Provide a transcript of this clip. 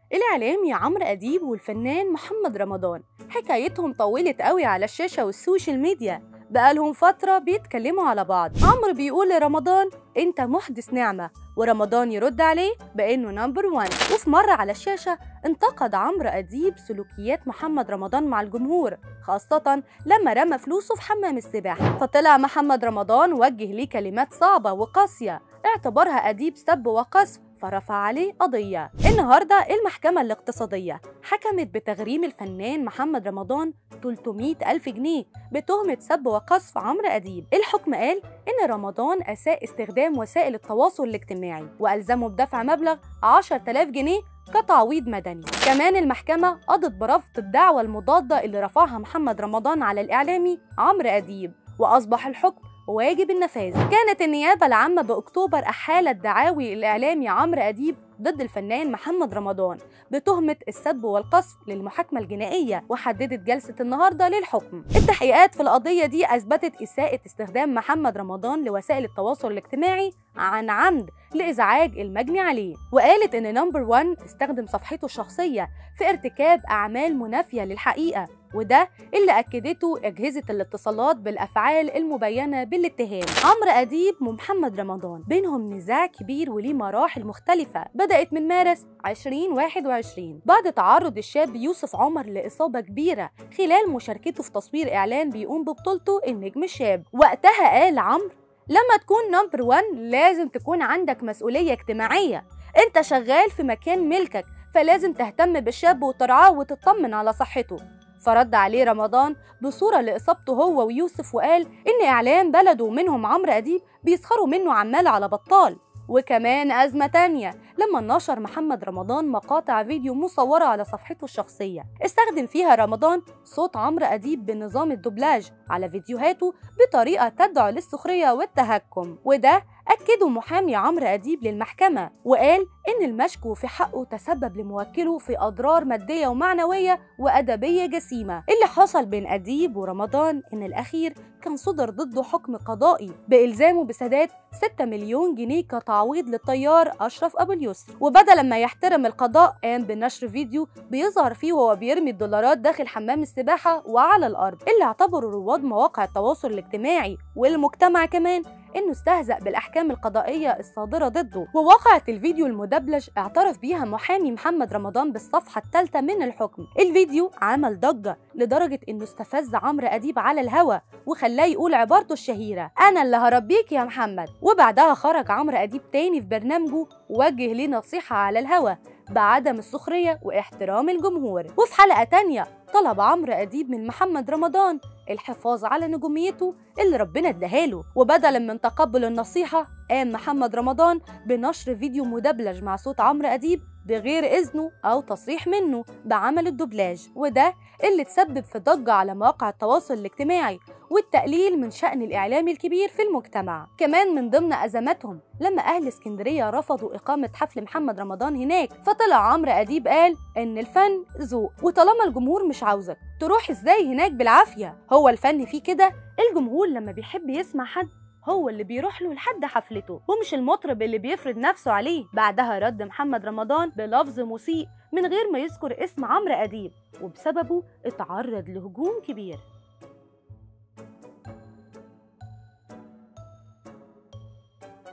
الإعلامي عمرو أديب والفنان محمد رمضان حكايتهم طولت قوي على الشاشة والسوشيال ميديا بقالهم فترة بيتكلموا على بعض عمرو بيقول لرمضان انت محدث نعمة ورمضان يرد عليه بانه نمبر وان وفي مرة على الشاشة انتقد عمرو أديب سلوكيات محمد رمضان مع الجمهور خاصة لما رمى فلوسه في حمام السباحة فطلع محمد رمضان وجه ليه كلمات صعبة وقاسية اعتبرها أديب سب وقذف فرفع عليه قضية النهاردة المحكمة الاقتصادية حكمت بتغريم الفنان محمد رمضان 300 ألف جنيه بتهمة سب وقذف عمرو أديب الحكم قال إن رمضان أساء استخدام وسائل التواصل الاجتماعي وألزمه بدفع مبلغ 10000 جنيه كتعويض مدني كمان المحكمة قضت برفض الدعوة المضادة اللي رفعها محمد رمضان على الإعلامي عمرو أديب وأصبح الحكم واجب النفاذ كانت النيابة العامة بأكتوبر أحالت دعاوي الإعلامي عمرو أديب ضد الفنان محمد رمضان بتهمة السب والقذف للمحاكمة الجنائية وحددت جلسة النهاردة للحكم التحقيقات في القضية دي أثبتت إساءة استخدام محمد رمضان لوسائل التواصل الاجتماعي عن عمد لإزعاج المجني عليه وقالت إن نمبر 1 استخدم صفحته الشخصية في ارتكاب أعمال منافية للحقيقة وده اللي أكدته أجهزة الاتصالات بالأفعال المبينة بالاتهام عمرو أديب ومحمد رمضان بينهم نزاع كبير وليه مراحل مختلفة بدأت من مارس 2021 بعد تعرض الشاب يوسف عمر لإصابة كبيرة خلال مشاركته في تصوير إعلان بيقوم ببطولته النجم الشاب وقتها قال عمرو لما تكون نمبر 1 لازم تكون عندك مسؤولية اجتماعية انت شغال في مكان ملكك فلازم تهتم بالشاب وترعاه وتطمن على صحته فرد عليه رمضان بصورة لإصابته هو ويوسف وقال إن إعلام بلده ومنهم عمرو أديب بيسخروا منه عمال على بطال وكمان أزمة تانية لما نشر محمد رمضان مقاطع فيديو مصورة على صفحته الشخصية استخدم فيها رمضان صوت عمرو أديب بنظام الدوبلاج على فيديوهاته بطريقة تدعو للسخرية والتهكم وده أكده محامي عمرو أديب للمحكمة وقال إن المشكو في حقه تسبب لموكله في أضرار مادية ومعنوية وأدبية جسيمة اللي حصل بين أديب ورمضان إن الأخير كان صدر ضده حكم قضائي بإلزامه بسداد 6 مليون جنيه كتعويض للطيار أشرف أبو اليسر وبدل ما يحترم القضاء قام بنشر فيديو بيظهر فيه وهو بيرمي الدولارات داخل حمام السباحة وعلى الأرض اللي اعتبره رواد مواقع التواصل الاجتماعي والمجتمع كمان انه استهزأ بالاحكام القضائيه الصادره ضده ووقعت الفيديو المدبلج اعترف بيها محامي محمد رمضان بالصفحه الثالثه من الحكم الفيديو عمل ضجه لدرجه انه استفز عمرو اديب على الهوا وخلاه يقول عبارته الشهيره انا اللي هربيك يا محمد وبعدها خرج عمرو اديب تاني في برنامجه ووجه ليه نصيحه على الهوا بعدم السخريه واحترام الجمهور وفي حلقه تانيه طلب عمرو أديب من محمد رمضان الحفاظ على نجوميته اللي ربنا اداهاله وبدلا من تقبل النصيحة قام محمد رمضان بنشر فيديو مدبلج مع صوت عمرو أديب بغير إذنه أو تصريح منه بعمل الدوبلاج وده اللي تسبب في ضجة على مواقع التواصل الاجتماعي والتقليل من شأن الإعلامي الكبير في المجتمع كمان من ضمن أزماتهم لما أهل اسكندرية رفضوا إقامة حفل محمد رمضان هناك فطلع عمرو أديب قال إن الفن ذوق وطالما الجمهور مش عاوزك تروح إزاي هناك بالعافية هو الفن فيه كده الجمهور لما بيحب يسمع حد هو اللي بيروح له لحد حفلته ومش المطرب اللي بيفرض نفسه عليه بعدها رد محمد رمضان بلفظ مسيء من غير ما يذكر اسم عمرو أديب وبسببه اتعرض لهجوم كبير